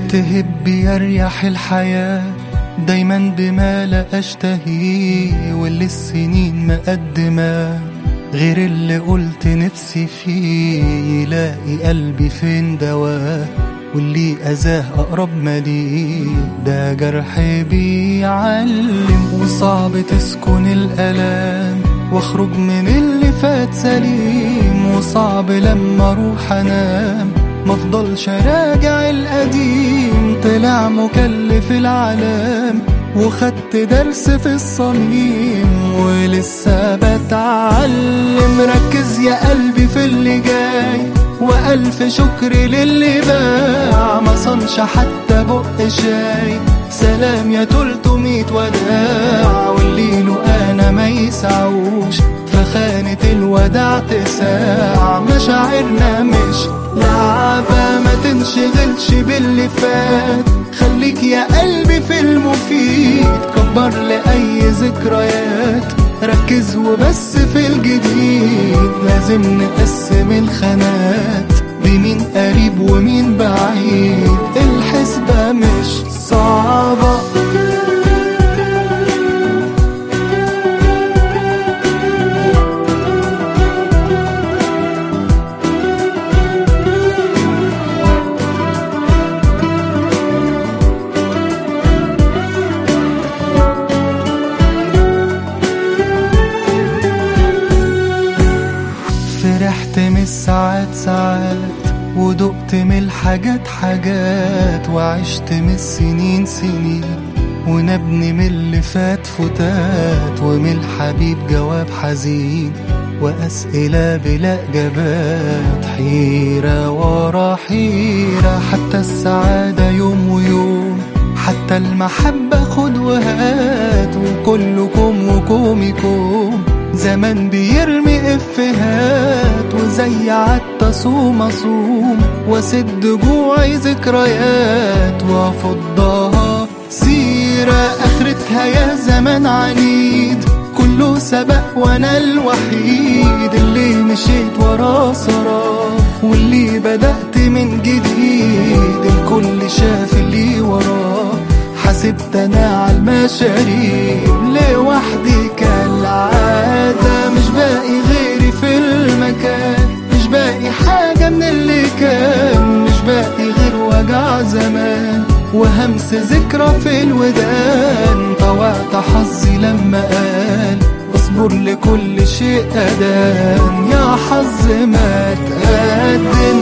تهب يريح الحياة دايما بما لا أشتهيه واللي السنين مقدمة غير اللي قلت نفسي فيه يلاقي قلبي فين دواه واللي أذاه أقرب ما ليه ده جرح بيعلم وصعب تسكن الألام واخرج من اللي فات سليم وصعب لما اروح انام مفضلش راجع القديم طلع مكلف العالم وخدت درس في الصميم ولسه بتعلم ركز يا قلبي في اللي جاي وألف شكر للي باع ما صنش حتى بق شاي سلام يا تلتمية وداع واللي له أنا ما يسعوش فخانة الوداع تساع مشاعرنا مش لعبة ما تنشغلش باللي فات خليك يا قلبي في المفيد كبر لأي ذكريات ركز وبس في الجديد لازم نقسم الخانات بمين قريب ومين بعيد الحسبة مش صعبة فرحت من الساعات ساعات ودقت من الحاجات حاجات وعشت من السنين سنين ونبني من اللي فات فتات ومن الحبيب جواب حزين وأسئلة بلا إجابات حيرة ورا حيرة حتى السعادة يوم ويوم حتى المحبة خد وهات وكلكم وكومكم زمان بيرمي افهات وزي عدت صوم اصوم واسد جوعي ذكريات وافضها سيرة اخرتها يا زمان عنيد كله سبق وانا الوحيد اللي مشيت وراه سراه واللي بدأت من جديد الكل شاف اللي وراه حسبت انا على المشاريب لوحدي كالعادة مش باقي غيري في المكان مش باقي حاجة من اللي كان مش باقي غير وجع زمان وهمس ذكرى في الودان طوعت حظي لما قال اصبر لكل شيء أدان يا حظ ما تقدم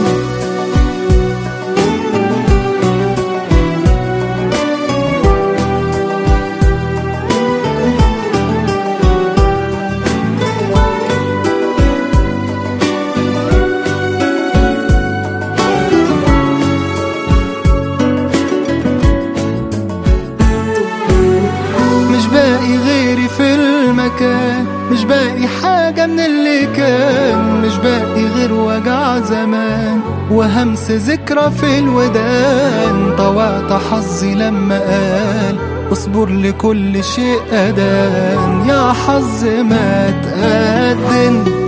مش باقي غيري في المكان مش باقي حاجة من اللي كان مش باقي غير وجع زمان وهمس ذكرى في الودان طوعت حظي لما قال اصبر لكل شيء أدان يا حظ ما تقدم